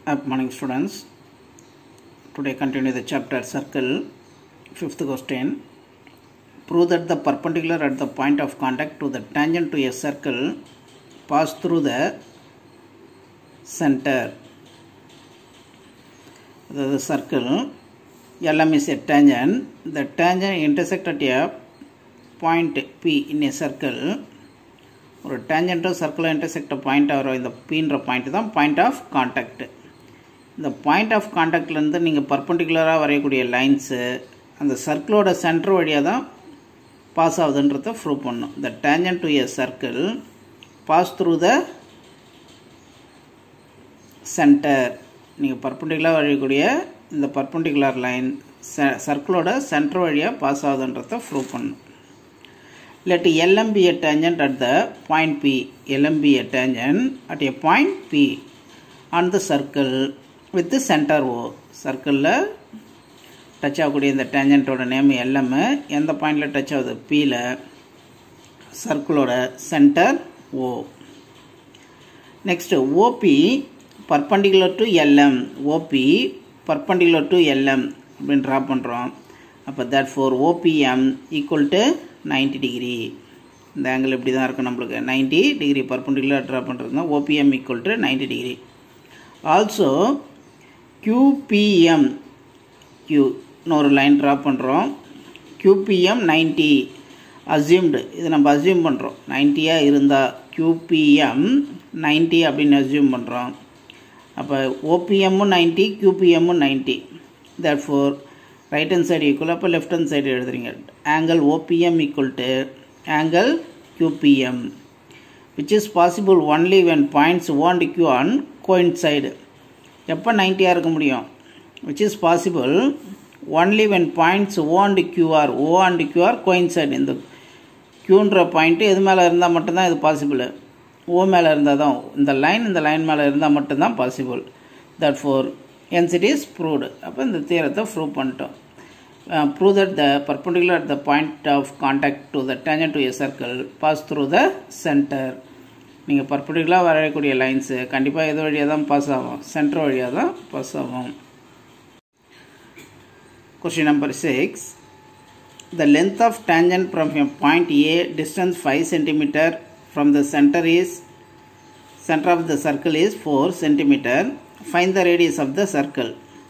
Good morning, students. Today, continue the chapter circle. Fifth question. Prove that the perpendicular at the point of contact to the tangent to a circle pass through the center. The circle LM is a tangent. The tangent intersect at a point P in a circle. ஒரு டேஞ்சண்ட்டும் சர்க்கிளை intersect point ஆகிற இந்த பீன்ற point தான் point of contact இந்த point of காண்டாக்ட்லேருந்து நீங்கள் பர்பண்டிகுலராக வரையக்கூடிய லைன்ஸு அந்த சர்க்கிளோட சென்டர் வழியாக தான் பாஸ் ஆகுதுன்றத ப்ரூவ் பண்ணும் இந்த tangent to a circle pass through the centre நீங்கள் பர்பண்டிகுலராக வரையக்கூடிய இந்த பர்பண்டிகுலர் லைன் சர்க்கிளோட சென்டர் வழியாக பாஸ் ஆகுதுன்றத ப்ரூவ் பண்ணும் let LM be a tangent at the point P. LM be a tangent at a point P on the circle with the center O. சர்க்கிளில் touch ஆகக்கூடிய இந்த டேஞ்சண்ட்டோட நேம் எல்எம் எந்த பாயிண்டில் touch ஆகுது பியில் சர்க்கிளோட centre O next OP perpendicular to LM OP perpendicular to LM அப்படின்னு draw பண்ணுறோம் அப்போ therefore OPM equal to ninety degree இந்த ஆங்கிள் இப்படி தான் இருக்கும் நம்மளுக்கு நைன்டி டிகிரி பர்பண்டிகுலர் ட்ரா பண்ணுறதுனா OPM equal to ninety degree also QPM Q இன்னொரு லைன் ட்ரா பண்ணுறோம் கியூபிஎம் நைன்டி அசியூம்டு இது நம்ம அசியூம் பண்ணுறோம் நைன்ட்டியாக இருந்தால் கியூபிஎம் நைன்ட்டி அப்படின்னு அசியூம் பண்ணுறோம் அப்போ ஓபிஎம்மும் நைன்ட்டி கியூபிஎம்மும் ninety therefore right hand side equal அப்போ லெஃப்ட் ஹேண்ட் சைடு எழுதுறீங்க angle OPM equal to angle QPM which is possible only when points O and Q on coincide எப்போ நைன்ட்டியாக இருக்க முடியும் which is possible only when points O and Q are O and Q are coincide இந்த க்யூன்ற point எது மேலே இருந்தால் மட்டும்தான் இது possible ஓ மேலே இருந்தால் தான் இந்த லைன் இந்த லைன் மேலே இருந்தால் மட்டும்தான் possible therefore hence it is proved அப்போ இந்த தீரத்தை ப்ரூவ் பண்ணிட்டோம் uh, prove that the perpendicular at the point of contact to the tangent to a circle pass through the center நீங்கள் பர்படிகுலாக வரையக்கூடிய லைன்ஸு கண்டிப்பாக எது வழியாக தான் பாஸ் ஆகும் சென்டர் வழியாக தான் பாஸ் ஆகும் question number six the length of tangent from a point A distance five centimetre from the centre is center of the circle is 4 centimeter find the radius of the circle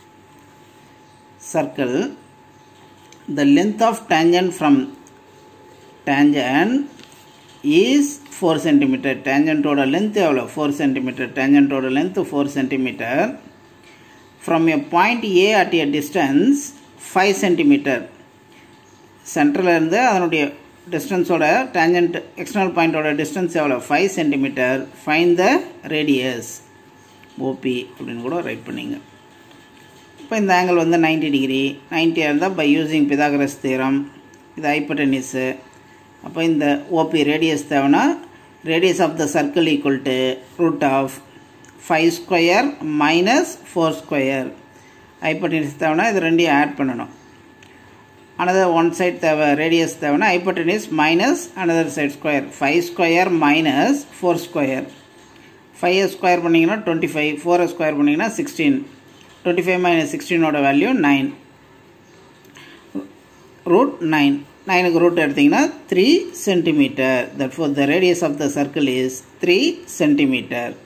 circle the length of tangent from tangent is 4 centimeter tangent ஓட length எவ்வளோ 4 centimeter tangent ஓட length 4 centimeter from a point A at a distance 5 centimeter சென்டரில் இருந்து அதனுடைய டிஸ்டன்ஸோட tangent external பாயிண்டோட distance எவ்வளோ five centimetre fine the radius OP அப்படின்னு கூட ரைட் பண்ணிங்க இப்போ இந்த ஆங்கிள் வந்து நைன்டி டிகிரி நைன்ட்டியாக இருந்தால் பை யூஸிங் பிதாகரஸ் தீரம் இது ஹைப்பட்டனிஸு அப்போ இந்த ஓபி ரேடியஸ் தேவைன்னா radius of the circle equal to root of five square minus four square hypotenuse தேவைன்னா இது ரெண்டையும் ஆட் பண்ணணும் அனதர் ஒன் சைட் தேவை ரேடியஸ் தேவைன்னா hypotenuse minus another side square five square minus four square five square பண்ணிங்கன்னா twenty five four square பண்ணிங்கன்னா sixteen twenty five minus சிக்ஸ்டீனோட value nine root nine நைனுக்கு ரூட் எடுத்திங்கன்னா three centimetre therefore the radius of the circle is three centimetre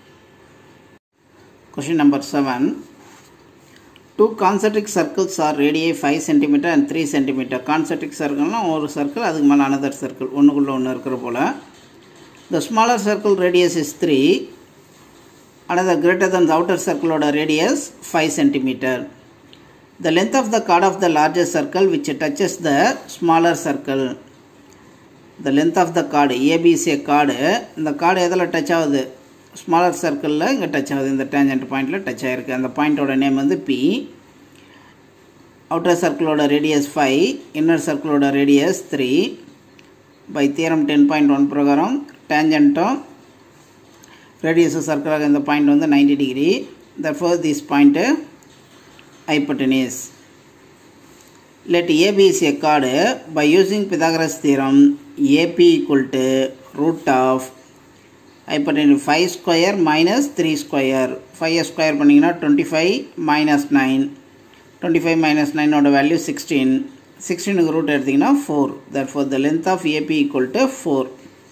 question number seven two concentric circles are radii five centimetre and three centimetre concentric சர்க்கிள்னால் ஒரு circle அதுக்கு மேலே another circle ஒன்றுக்குள்ளே ஒன்று இருக்கிற போல் the smaller circle radius is three another greater than the outer circle ஓட radius 5 centimeter. The length of the chord of the larger circle which touches the smaller circle. The length of the chord ABC chord இந்த chord எதில் touch ஆகுது smaller சர்க்கிளில் இங்கே touch ஆகுது இந்த tangent பாயிண்டில் touch ஆகிருக்கு அந்த பாயிண்டோட நேம் வந்து பி அவுட்டர் சர்க்கிளோட ரேடியஸ் ஃபைவ் இன்னர் சர்க்கிளோட radius three by theorem ten point one பிரகாரம் டேஞ்சன்ட்டும் radius சர்க்கிளாக இந்த பாயிண்ட் வந்து ninety degree therefore this point hypotenuse let AB is a chord by using Pythagoras theorem AP equal to root of hypotenuse five square minus three square five square பண்ணிங்கன்னா twenty five minus nine twenty five minus நைனோட value sixteen சிக்ஸ்டீனுக்கு root எடுத்திங்கன்னா four therefore the length of AB equal to four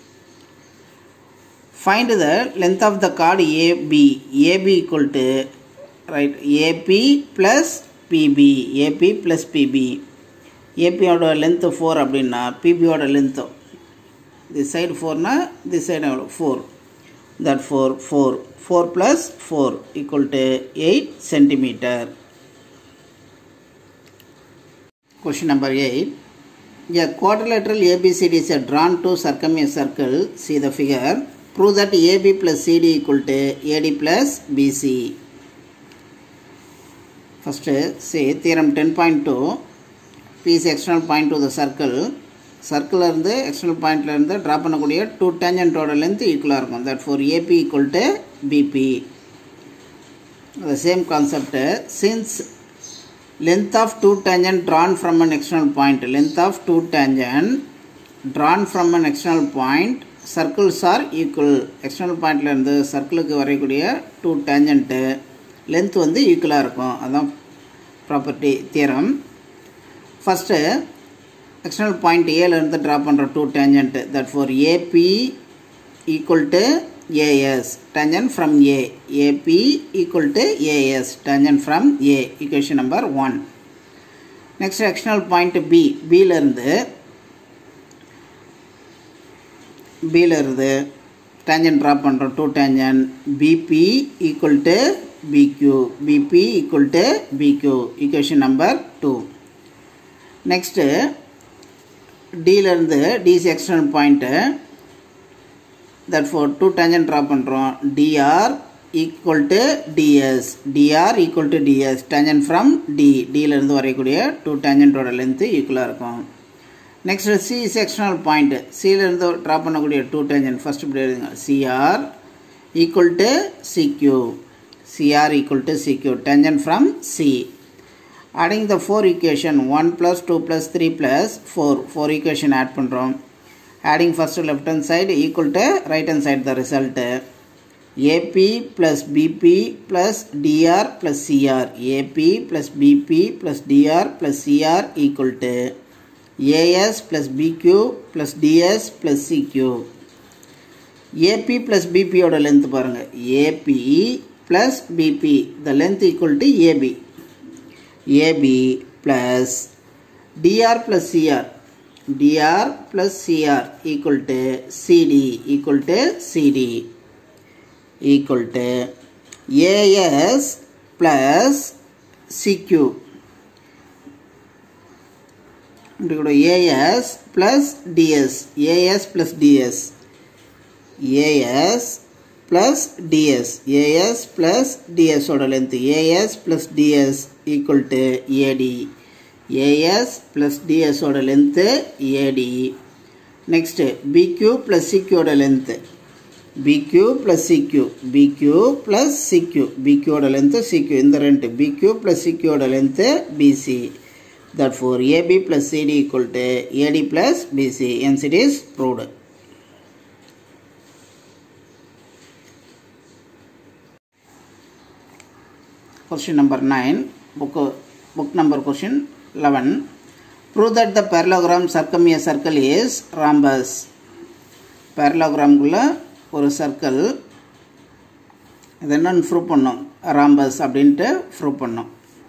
find the length of the chord AB AB equal to right AP plus PB AP plus PB AP ஓட length four அப்படின்னா பிபியோட length this side ஃபோர்னா this side எவ்வளோ four therefore four four plus four equal to eight centimetre Question number 8. A quadrilateral ABCD is drawn to circum a circle. See the figure. Prove that AB plus CD equal to AD plus BC. First, say theorem 10.2. P is external point to the circle. சர்க்கிளில் இருந்து external பாயிண்ட்ல இருந்து draw பண்ணக்கூடிய two டேஞ்சன்ட்டோட length ஈக்குவலாக இருக்கும் therefore AB equal to PB the same concept since length of two tangent drawn from an external point length of two tangent drawn from an external point circles are equal external pointல இருந்து சர்க்கிளுக்கு வரையக்கூடிய two tangent length வந்து ஈக்குவலாக இருக்கும் அதான் property theorem first external point ஏலேருந்து draw பண்ணுற two tangent therefore AB equal to AS tangent from A AP equal to AS tangent from A equation number 1 next external point B B ல இருந்து B ல இருந்து tangent draw பண்ணுறோம் two tangent BP equal to BQ BP equal to BQ equation number 2 next D ல இருந்து D is external point therefore two tangent draw பண்ணுறோம் dr equal to ds dr equal to ds tangent from d d ல இருந்து வரையக்கூடிய two டேஞ்சன்ட்டோட length ஈக்குவலாக இருக்கும் next C is external point சியிலேருந்து draw பண்ணக்கூடிய டூ டேஞ்சன்ட் ஃபர்ஸ்ட் இப்படி எழுதுங்க CR equal to CQ CR equal to CQ tangent from C adding the four equation 1 plus 2 plus 3 plus 4 four equation add பண்ணுறோம் adding first left hand side equal to right hand side the result AP plus BP plus DR plus CR AP plus BP plus DR plus CR equal to AS plus BQ plus DS plus CQ AP plus BP ஓட length பாருங்க AP plus BP the length equal to AB AB plus DR plus CR dr plus cr equal to cd equal to cd equal to as plus cq as plus ds as plus ds as plus ds as plus ds ஓட length as plus ds equal to ad AS plus DS ஓட length AD next BQ plus CQ ஓட length BQ plus CQ BQ plus CQ BQ ஓட length CQ இந்த ரெண்டு BQ plus CQ ஓட length BC therefore AB plus CD equal to AD plus BC hence it is proved question number 9 book book number question 11 prove that the parallelogram circum a circle is rhombus parallelogramக்குள்ள ஒரு circle இது என்னன்னு prove பண்ணோம் rhombus அப்படின்ட்டு prove பண்ணோம்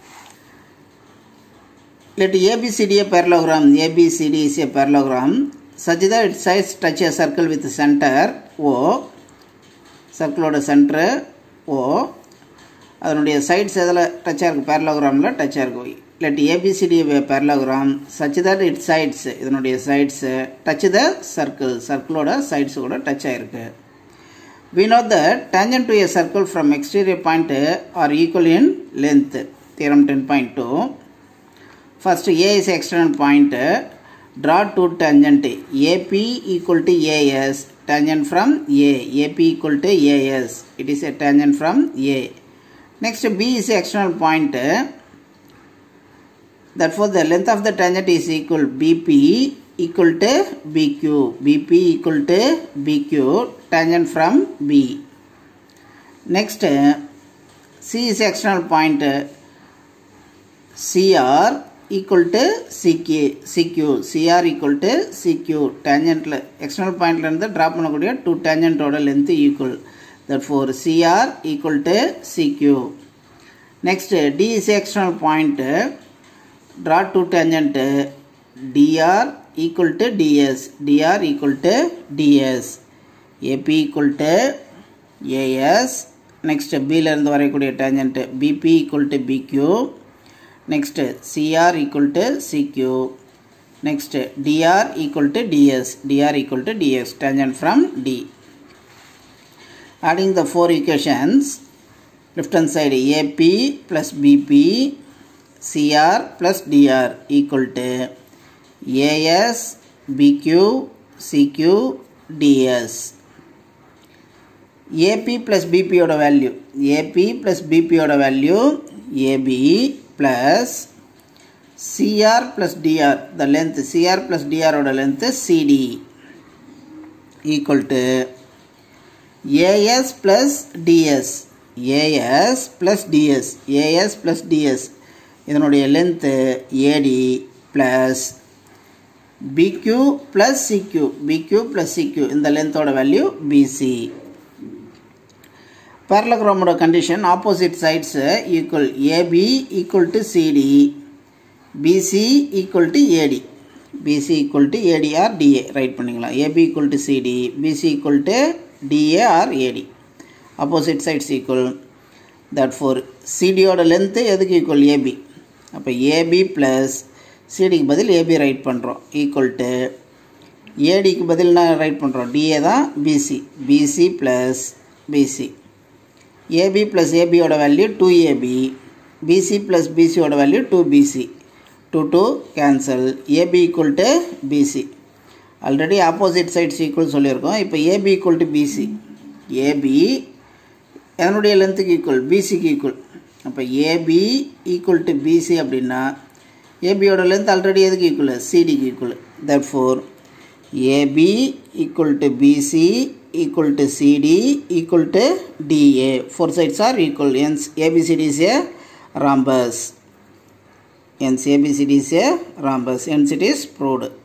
let ABCD a parallelogram ABCD is a parallelogram such that its sides touch a circle with center O சர்க்கிளோட centre O அதனுடைய sides எதில் டச்சாக இருக்குது பேரலோகிராமில் டச்சாக இருக்கும் let ABCD parallelogram such that it sides இதனுடைய சைட்ஸு டச் த சர்க்கிள் சர்க்கிளோட சைட்ஸ் கூட டச் ஆகிருக்கு we know that tangent to a circle from exterior point are equal in length theorem 10.2 first a is external point draw two tangent ap equal to as tangent from a ap equal to as it is a tangent from a next b is external point therefore the length of the tangent is equal bp equal to BQ. BP equal to BQ tangent from B. Next, C is external point CR equal to CQ. CQ. CR equal to CQ. Tangentல external pointல இருந்து drop பண்ணக்கூடிய two tangent ஓட length equal. Therefore, CR equal to CQ. Next, D is external point. Draw two tangent dr equal to ds. dr equal to ds. AP equal to AS. Next, B ல இருந்து வரையக்கூடிய tangent BP equal to BQ. Next, CR equal to CQ. Next, dr equal to ds. dr equal to dx. Tangent from D. Adding the four equations, left hand side AP plus BP, CR plus DR equal to AS, BQ, CQ, DS. AP plus BP ஓட value AP plus BP ஓட value AB plus CR plus DR the length CR plus DR ஓட length CD equal to AS plus DS AS plus DS AS plus DS இதனுடைய length AD plus BQ plus CQ BQ plus CQ இந்த லென்த்தோட value BC parallelogram condition opposite sides equal AB equal to CD BC equal to AD BC equal to AD or DA write பண்ணிக்கலாம் AB equal to CD BC equal to DA or AD opposite sides equal therefore CD ஓட length எதுக்கு equal AB அப்போ AB plus சிடிக்கு பதில் AB right பண்ணுறோம் equal to ஏடிக்கு பதில் என்ன ரைட் பண்ணுறோம் டிஏ தான் BC BC plus BC AB plus ஏபியோட value two AB BC plus பிசியோட value two BC two two cancel AB equal to BC already opposite sides equal சொல்லியிருக்கோம் இப்போ AB equal to BC AB என்னுடைய லென்த்துக்கு equal பிசிக்கு equal அப்போ AB equal to BC அப்படின்னா ஏபியோட லென்த் ஆல்ரெடி எதுக்கு ஈக்குவல் சிடிக்கு equal that therefore AB equal to BC equal to CD equal to DA four sides are equal hence ABCD is a rhombus hence abcd is a rhombus hence it is proved